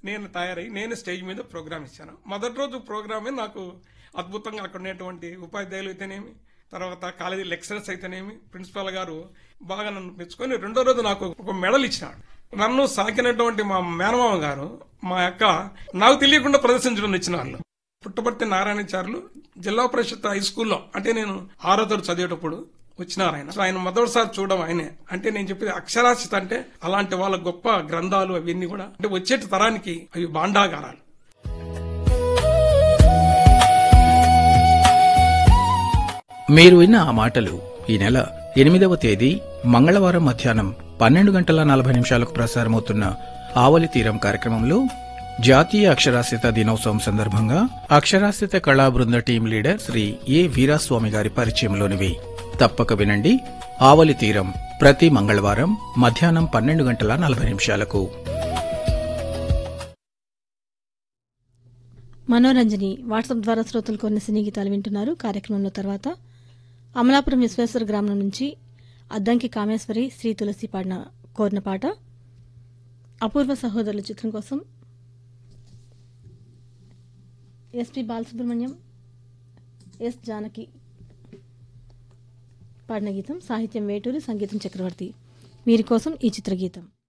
నేను తయారై నేను స్టేజ్ మీద ప్రోగ్రామ్ ఇచ్చాను మొదటి రోజు ప్రోగ్రామే నాకు అద్భుతంగా అక్కడ ఉండేటువంటి ఉపాధ్యాయులు అయితేనేమి తర్వాత కాలేజీ లెక్చరర్స్ అయితేనేమి ప్రిన్సిపాల్ గారు బాగా నన్ను మెచ్చుకొని రెండో రోజు నాకు ఒక మెడల్ ఇచ్చినాడు నన్ను సాకినటువంటి మా మేనమామ గారు మా యొక్క నాకు తెలియకుండా ప్రదర్శించడం ఇచ్చిన వాళ్ళు పుట్టపర్తి నారాయణచారులు జిల్లా పరిషత్ హై స్కూల్లో అంటే నేను ఆరో తరగతి చదివేటప్పుడు వచ్చినారు ఆయన అసలు ఆయన మొదటిసారి చూడడం ఆయనే అంటే నేను చెప్పేది అక్షరాస్యత అంటే అలాంటి వాళ్ళ గొప్ప గ్రంథాలు అవన్నీ కూడా అంటే వచ్చేటి తరానికి అవి బాండాగారాలు మీరు విన్న ఆ మాటలు ఈ నెల ఎనిమిదవ తేదీ మంగళవారం మధ్యాహ్నం పన్నెండు గంటల నలభై నిమిషాలకు ప్రసారమవుతున్న ఆవలి తీరం కార్యక్రమంలో జాతీయ అక్షరాస్యత దినోత్సవం సందర్భంగా అక్షరాస్యత కళా బృంద team leader Shri A Veeraswamy గారి పరిచయంలోనివి తప్పక వినండి ఆవలి తీరం ప్రతి మంగళవారం మధ్యాహ్నం పన్నెండు గంటల నలభై నిమిషాలకు మనోరంజని వాట్సాప్ ద్వారా శ్రోతలు కొన్ని సినీ గీతాలు వింటున్నారు కార్యక్రమంలో తర్వాత అమలాపురం విశ్వేశ్వర గ్రామం నుంచి అద్దంకి కామేశ్వరి శ్రీ తులసి పాడిన కోరిన పాట అపూర్వ సహోదరుల చిత్రం కోసం ఎస్పి బాలసుబ్రహ్మణ్యం ఎస్ జానకి పాడిన గీతం సాహిత్యం వేటూరి సంగీతం చక్రవర్తి వీరి కోసం ఈ చిత్రగీతం